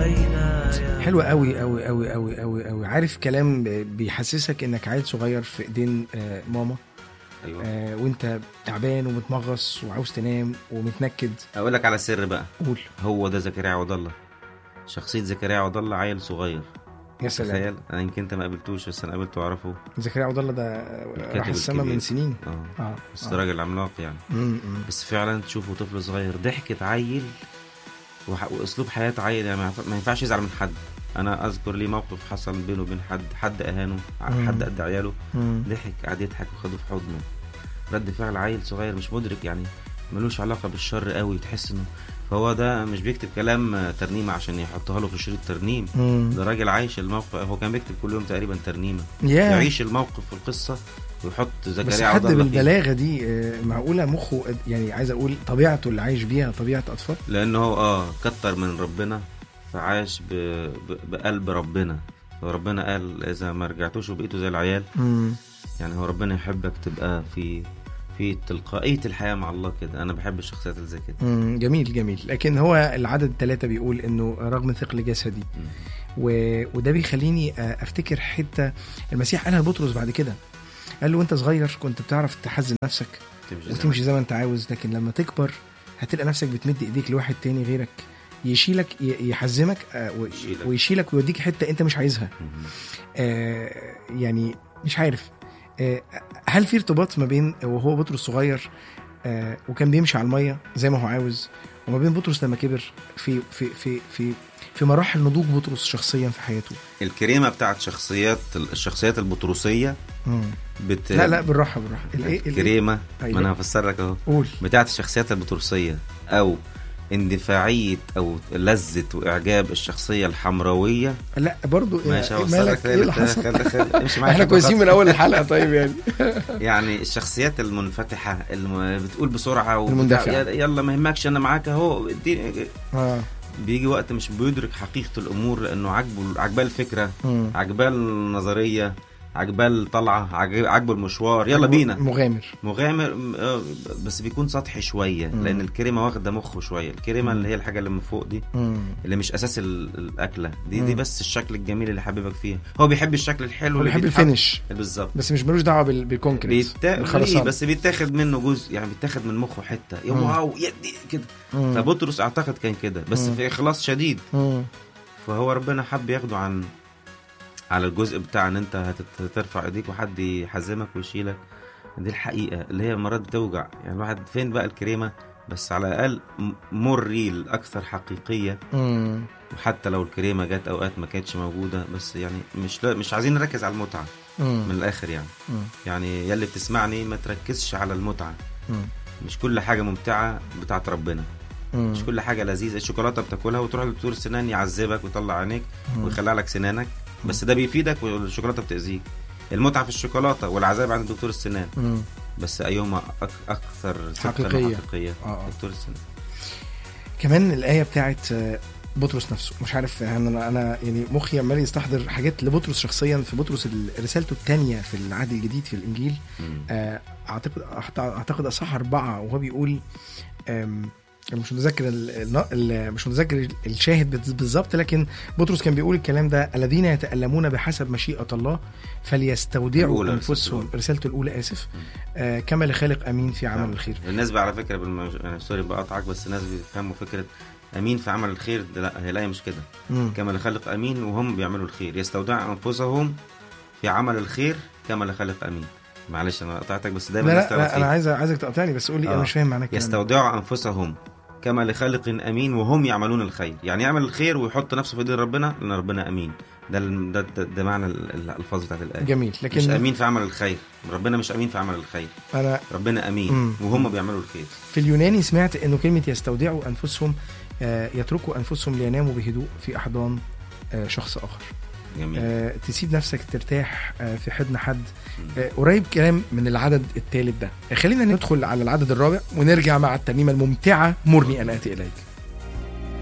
عيناي حلوة قوي قوي قوي قوي قوي قوي عارف كلام بيحسسك انك عيل صغير في ايدين آه، ماما ايوه آه، وانت تعبان ومتمغص وعاوز تنام ومتنكد اقول لك على سر بقى قول هو ده زكريا عوض الله شخصيه زكريا عوض الله عيل صغير يا سلام تخيل انا يمكن انت ما قابلتوش بس انا قابلته واعرفه زكريا عبد الله ده الكاتب راح السما الكبير. من سنين اه اه بس آه. راجل عملاق يعني مم، مم. بس فعلا تشوفه طفل صغير ضحكة عيل وح... واسلوب حياة عيل يعني ما ينفع- ما ينفعش يزعل من حد انا اذكر لي موقف حصل بينه وبين حد حد اهانه مم. حد قد عياله مم. ضحك قعد يضحك وخده في حضنه رد فعل عيل صغير مش مدرك يعني ملوش علاقة بالشر قوي تحس انه فهو ده مش بيكتب كلام ترنيمة عشان يحطها له في شريط ترنيم مم. ده راجل عايش الموقف هو كان بيكتب كل يوم تقريبا ترنيمة يا يعيش الموقف في القصة ويحط بس زكريا حد عبد الله فيه. بالبلاغه دي آه، معقوله مخه قد- يعني عايز اقول طبيعته اللي عايش بيها طبيعه اطفال لانه هو اه كتر من ربنا فعاش ب... ب... بقلب ربنا فربنا قال اذا ما رجعتوش وبقيتوا زي العيال مم. يعني هو ربنا يحبك تبقى في في تلقائيه الحياه مع الله كده انا بحب الشخصيات اللي زي كده مم. جميل جميل لكن هو العدد الثلاثة بيقول انه رغم ثقل جسدي مم. و... وده بيخليني آه، افتكر حته المسيح قالها لبطرس بعد كده قال له وانت صغير كنت بتعرف تحزن نفسك تمشي زي وتمشي زي ما انت عاوز لكن لما تكبر هتلقى نفسك بتمد ايديك لواحد تاني غيرك يشيلك ي- يحزمك آه، و- يشيلك. ويشيلك ويوديك حته انت مش عايزها مم. آه، يعني مش عارف آه، هل في ارتباط ما بين وهو بطرس صغير آه، وكان بيمشي على الميه زي ما هو عاوز وما بين بطرس لما كبر في في في في في مراحل نضوج بطرس شخصيا في حياته الكريمه بتاعت شخصيات الشخصيات البطروسيه مم. بت... لا لا بالراحه بالراحه الايه الإيه؟ الكريمه أيوة. ما انا هفسر لك اهو قول بتاعت الشخصيات البطرسية أو اندفاعية أو لذة وإعجاب الشخصية الحمراوية لا برضو ماشي إيه هوصل مالك لك ايه اللي حصل خلي خلي امشي معايا احنا خطوة كويسين خطوة. من اول الحلقه طيب يعني يعني الشخصيات المنفتحة اللي بتقول بسرعة وبتاع- المندفعة. يلا- يلا ما يهمكش أنا معاك أهو اديني- اه بيجي وقت مش بيدرك حقيقة الأمور لأنه عاجبه عاجباه الفكرة مم. عاجباه النظرية عاجباه الطلعة عاجب- عاجبه المشوار يلا بينا مغامر مغامر م- آه، بس بيكون سطحي شويه مم. لان الكريمه واخده مخه شويه الكريمه اللي هي الحاجه اللي من فوق دي مم. اللي مش اساس ال- الاكله دي مم. دي بس الشكل الجميل اللي حبيبك فيها هو بيحب الشكل الحلو هو اللي بيحب بيتحط- الفينش بالظبط بس مش ملوش دعوه بال- بالكونكريت بيتا... بالخرسانة. ليه؟ بس بيتاخد منه جزء يعني بيتاخد من مخه حته يا مم. واو يدي كده مم. فبطرس اعتقد كان كده بس مم. في اخلاص شديد مم. فهو ربنا حب ياخده عن على الجزء بتاع ان انت هتت- هترفع ايديك وحد يحزمك ويشيلك دي الحقيقه اللي هي مرات بتوجع يعني الواحد فين بقى الكريمه بس على الاقل م- مور ريل اكثر حقيقيه مم. وحتى لو الكريمه جت اوقات ما كانتش موجوده بس يعني مش لا مش عايزين نركز على المتعه مم. من الاخر يعني مم. يعني يلي بتسمعني ما تركزش على المتعه مم. مش كل حاجه ممتعه بتاعت ربنا مم. مش كل حاجه لذيذه الشوكولاته بتاكلها وتروح لدكتور السنان يعذبك ويطلع عينيك مم. ويخلع لك سنانك بس ده بيفيدك والشوكولاته بتاذيك المتعه في الشوكولاته والعذاب عند دكتور السنان مم. بس ايهما أك اكثر صدقاً حقيقية. وحقيقيه آه، آه. دكتور السنان كمان الآية بتاعت آه، بطرس نفسه مش عارف انا انا يعني مخي عمال يستحضر حاجات لبطرس شخصيا في بطرس ال- رسالته الثانيه في العهد الجديد في الانجيل مم. آه، اعتقد أعت- اعتقد اصح اربعه وهو بيقول آم، أنا مش متذكر ال- الن- ال- مش متذكر الشاهد بت- بالظبط لكن بطرس كان بيقول الكلام ده الذين يتألمون بحسب مشيئة الله فليستودعوا الأولى، أنفسهم رسالته رسالته الأولى آسف آه كما لخالق أمين في عمل الخير الناس بقى على فكره بالم... يعني سوري بقطعك بس الناس بيفهموا فكره امين في عمل الخير ده لا هي لا مش كده مم. كما لخلق امين وهم بيعملوا الخير يستودع انفسهم في عمل الخير كما لخلق امين معلش انا قطعتك بس دايما لا الناس لا, تعرف لا فيه. انا عايز عايزك تقاطعني بس قول لي انا آه. مش فاهم معنى الكلام ده. يستودعوا انفسهم كما لخالق امين وهم يعملون الخير يعني يعمل الخير ويحط نفسه في ايدين ربنا لان ربنا امين ده ال- ده, ده, ده معنى ال- الالفاظ بتاعت الايه جميل لكن مش امين في عمل الخير ربنا مش امين في عمل الخير انا ربنا امين مم. وهم بيعملوا الخير في اليوناني سمعت انه كلمه يستودعوا انفسهم آه، يتركوا انفسهم ليناموا بهدوء في احضان آه، شخص اخر جميل آه، تسيب نفسك ترتاح آه، في حضن حد آه، قريب كلام من العدد الثالث ده خلينا ندخل على العدد الرابع ونرجع مع الترنيمه الممتعه مرني ان اتي اليك